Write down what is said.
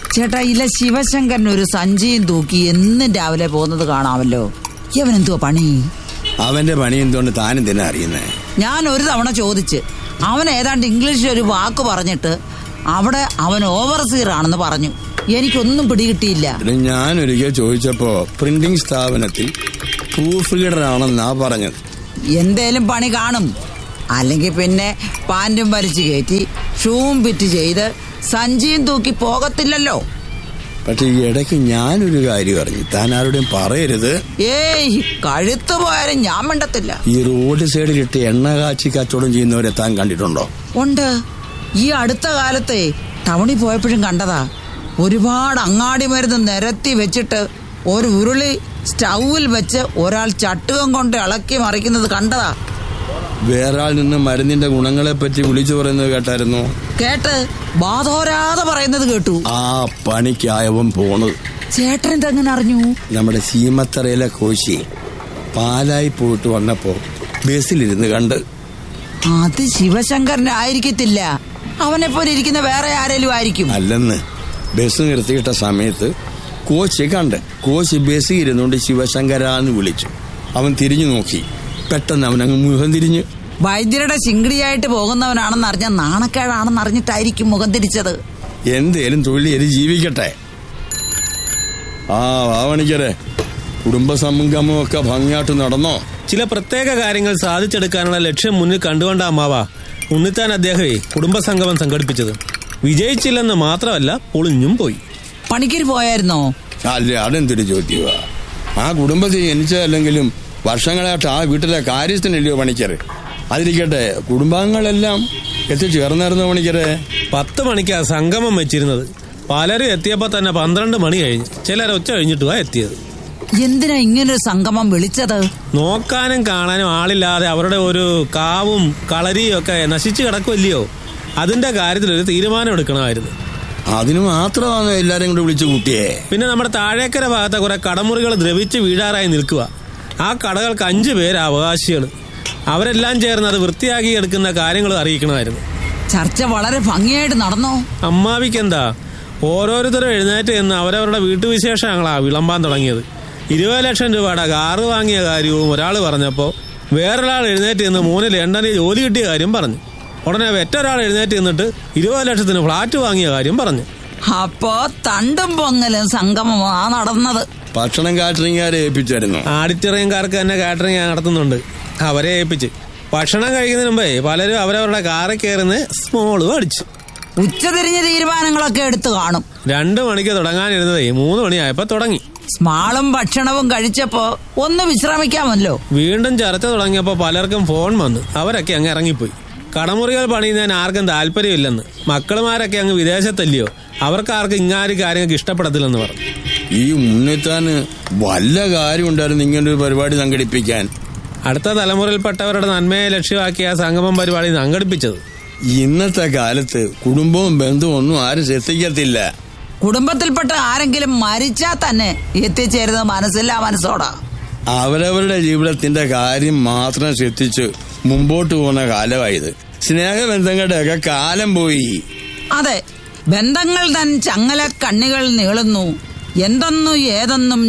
ചേട്ടാ ഇല്ല ശിവശങ്കരൻ ഒരു സഞ്ചിയും തൂക്കി എന്നും രാവിലെ പോകുന്നത് കാണാമല്ലോ ഇവൻ എന്തുവാ പണി അവന്റെ പണി എന്തുകൊണ്ട് താനും തന്നെ അറിയുന്നേ ഞാൻ ഒരു തവണ ചോദിച്ച് അവൻ ഏതാണ്ട് ഇംഗ്ലീഷിൽ ഒരു വാക്ക് പറഞ്ഞിട്ട് അവിടെ അവൻ ഓവർസീർ ആണെന്ന് പറഞ്ഞു എനിക്കൊന്നും പിടികിട്ടിയില്ല പിന്നെ ഞാൻ ഒരിക്കൽ ചോദിച്ചപ്പോ പ്രിന്റിംഗ് സ്ഥാപനത്തിൽ പ്രൂഫ് റീഡർ ആണെന്നാ പറഞ്ഞത് എന്തേലും പണി കാണും അല്ലെങ്കിൽ പിന്നെ പാൻറ്റും വലിച്ചു കയറ്റി ഷൂവും ഫിറ്റ് ചെയ്ത് സഞ്ചിയും തൂക്കി പോകത്തില്ലല്ലോ പക്ഷെ ഈ ഇടയ്ക്ക് ഞാനൊരു കാര്യം അറിഞ്ഞു താൻ ആരുടെയും പറയരുത് ഏയ് കഴുത്ത് പോയാലും ഞാൻ മിണ്ടത്തില്ല ഈ റോഡ് സൈഡിലിട്ട് എണ്ണ കാച്ചി കച്ചവടം ചെയ്യുന്നവരെ താൻ കണ്ടിട്ടുണ്ടോ ഉണ്ട് ഈ അടുത്ത കാലത്തെ ടൗണിൽ പോയപ്പോഴും കണ്ടതാ ഒരുപാട് അങ്ങാടി മരുന്ന് നിരത്തി വെച്ചിട്ട് ഒരു ഉരുളി സ്റ്റൗവിൽ വെച്ച് ഒരാൾ ചട്ടുകം കൊണ്ട് ഇളക്കി മറിക്കുന്നത് കണ്ടതാ വേറെ ആൾ നിന്ന് മരുന്നിന്റെ ഗുണങ്ങളെ പറ്റി വിളിച്ചു പറയുന്നത് കേട്ടായിരുന്നു കേട്ട് ബാധോരാതെ പറയുന്നത് കേട്ടു ആ പണിക്കായവൻ പോണത് ചേട്ടൻ ഇതെങ്ങനെ അറിഞ്ഞു നമ്മുടെ സീമത്തറയിലെ കോശി പാലായി പോയിട്ട് വന്നപ്പോ ബസ്സിലിരുന്ന് കണ്ട് അത് ശിവശങ്കരനായിരിക്കത്തില്ല അവനെ പോലെ ഇരിക്കുന്ന വേറെ ആരേലും ആയിരിക്കും അല്ലെന്ന് ബസ് നിർത്തിയിട്ട സമയത്ത് കോച്ച് കണ്ട് കോച്ച് ബസ് ഇരുന്നുകൊണ്ട് ശിവശങ്കരാന്ന് വിളിച്ചു അവൻ തിരിഞ്ഞു നോക്കി പെട്ടെന്ന് അവൻ അങ്ങ് മുഖം തിരിഞ്ഞു വൈദ്യരുടെ ശിങ്കിടിയായിട്ട് പോകുന്നവനാണെന്ന് അറിഞ്ഞ നാണക്കേടാണെന്ന് അറിഞ്ഞിട്ടായിരിക്കും മുഖം തിരിച്ചത് എന്തേലും തൊഴിൽ ചെയ്ത് ജീവിക്കട്ടെ ആ വാവണിക്കരെ കുടുംബസംഗമം ഒക്കെ ഭംഗിയായിട്ട് നടന്നോ ചില പ്രത്യേക കാര്യങ്ങൾ സാധിച്ചെടുക്കാനുള്ള ലക്ഷ്യം മുന്നിൽ കണ്ടുകൊണ്ട അമ്മാവ ഉണ്ണിത്താൻ അദ്ദേഹമേ കുടുംബസംഗമം സംഘടിപ്പിച്ചത് വിജയിച്ചില്ലെന്ന് മാത്രമല്ല പൊളിഞ്ഞും പോയി പണിക്കര് പോയായിരുന്നോ അല്ലേ അതെന്തൊരു ചോദ്യമാ ആ കുടുംബത്തിൽ ജനിച്ചതല്ലെങ്കിലും വർഷങ്ങളായിട്ട് ആ വീട്ടിലെ കാര്യസ്ഥനല്ലയോ പണിക്കര് അതിരിക്കട്ടെ കുടുംബാംഗങ്ങളെല്ലാം എത്തിച്ചേർന്നായിരുന്നു പണിക്കരെ പത്ത് മണിക്കാ സംഗമം വെച്ചിരുന്നത് പലരും എത്തിയപ്പോൾ തന്നെ പന്ത്രണ്ട് മണി കഴിഞ്ഞ് ചിലർ ഉച്ച കഴിഞ്ഞിട്ടുവാ എത്തിയത് എന്തിനാ ഇങ്ങനൊരു സംഗമം വിളിച്ചത് നോക്കാനും കാണാനും ആളില്ലാതെ അവരുടെ ഒരു കാവും കളരിയും ഒക്കെ നശിച്ചു കിടക്കുമല്ലയോ അതിന്റെ കാര്യത്തിൽ ഒരു തീരുമാനം എടുക്കണമായിരുന്നു അതിന് മാത്രമാണ് എല്ലാരെയും കൂടെ വിളിച്ചു കൂട്ടിയേ പിന്നെ നമ്മുടെ താഴേക്കര ഭാഗത്തെ കുറെ കടമുറികൾ ദ്രവിച്ച് വീഴാറായി നിൽക്കുക ആ കടകൾക്ക് അഞ്ചു പേര് അവകാശികൾ അവരെല്ലാം ചേർന്ന് അത് വൃത്തിയാക്കി എടുക്കുന്ന കാര്യങ്ങൾ അറിയിക്കണമായിരുന്നു ചർച്ച വളരെ ഭംഗിയായിട്ട് നടന്നോ അമ്മാവിക്കെന്താ ഓരോരുത്തരും എഴുന്നേറ്റ് എന്ന് അവരവരുടെ വീട്ടുവിശേഷങ്ങളാ വിളമ്പാൻ തുടങ്ങിയത് ഇരുപത് ലക്ഷം രൂപയുടെ കാറ് വാങ്ങിയ കാര്യവും ഒരാൾ പറഞ്ഞപ്പോൾ വേറൊരാൾ എഴുന്നേറ്റ് നിന്ന് മൂന്ന് ലണ്ടനിൽ ജോലി കിട്ടിയ കാര്യം പറഞ്ഞു ഉടനെ മറ്റൊരാൾ എഴുന്നേറ്റ് നിന്നിട്ട് ഇരുപത് ലക്ഷത്തിന് ഫ്ലാറ്റ് വാങ്ങിയ കാര്യം പറഞ്ഞു അപ്പോ തണ്ടും പൊങ്ങലും സംഗമമാ നടന്നത് ഭക്ഷണം കാറ്ററിംഗുകാരെ ഏൽപ്പിച്ചായിരുന്നു ആഡിറ്റോറിയംകാർക്ക് തന്നെ കാറ്ററിംഗ് നടത്തുന്നുണ്ട് അവരെ ഏൽപ്പിച്ച് ഭക്ഷണം കഴിക്കുന്നതിന് മുമ്പേ പലരും അവരവരുടെ കാറിൽ കയറുന്ന സ്മോളും അടിച്ചു ഉച്ചതിരിഞ്ഞ തീരുമാനങ്ങളൊക്കെ എടുത്തു കാണും രണ്ടു മണിക്ക് തുടങ്ങാനിരുന്നതേ മൂന്ന് മണിയായപ്പോ തുടങ്ങി സ്മാളും ഭക്ഷണവും കഴിച്ചപ്പോ ഒന്ന് വിശ്രമിക്കാമല്ലോ വീണ്ടും ചർച്ച തുടങ്ങിയപ്പോൾ പലർക്കും ഫോൺ വന്നു അവരൊക്കെ അങ്ങ് ഇറങ്ങിപ്പോയി കടമുറികൾ പണിയുന്നതിന് ആർക്കും താല്പര്യമില്ലെന്ന് മക്കളുമാരൊക്കെ അങ്ങ് വിദേശത്തല്ലയോ അവർക്ക് ആർക്കും ഇങ്ങാരി കാര്യങ്ങൾക്ക് ഇഷ്ടപ്പെടത്തില്ലെന്ന് പറഞ്ഞു ഈ ഉണ്ണിത്താന് വല്ല കാര്യം ഉണ്ടായിരുന്നു ഇങ്ങനൊരു പരിപാടി സംഘടിപ്പിക്കാൻ അടുത്ത തലമുറയിൽപ്പെട്ടവരുടെ നന്മയെ ലക്ഷ്യമാക്കി ആ സംഗമം പരിപാടി സംഘടിപ്പിച്ചത് ഇന്നത്തെ കാലത്ത് കുടുംബവും ബന്ധുവും ഒന്നും ആരും ശ്രദ്ധിക്കത്തില്ല കുടുംബത്തിൽപ്പെട്ട ആരെങ്കിലും മരിച്ചാൽ തന്നെ എത്തിച്ചേരുന്നത് മനസ്സില്ലാ മനസ്സോടാ അവരവരുടെ ജീവിതത്തിന്റെ കാര്യം മാത്രം ശ്രദ്ധിച്ച് മുമ്പോട്ട് പോകുന്ന കാലമായത് സ്നേഹബന്ധങ്ങളുടെയൊക്കെ കാലം പോയി അതെ ബന്ധങ്ങൾ തൻ ചങ്ങല കണ്ണികൾ നീളുന്നു എന്തെന്നു ഏതെന്നും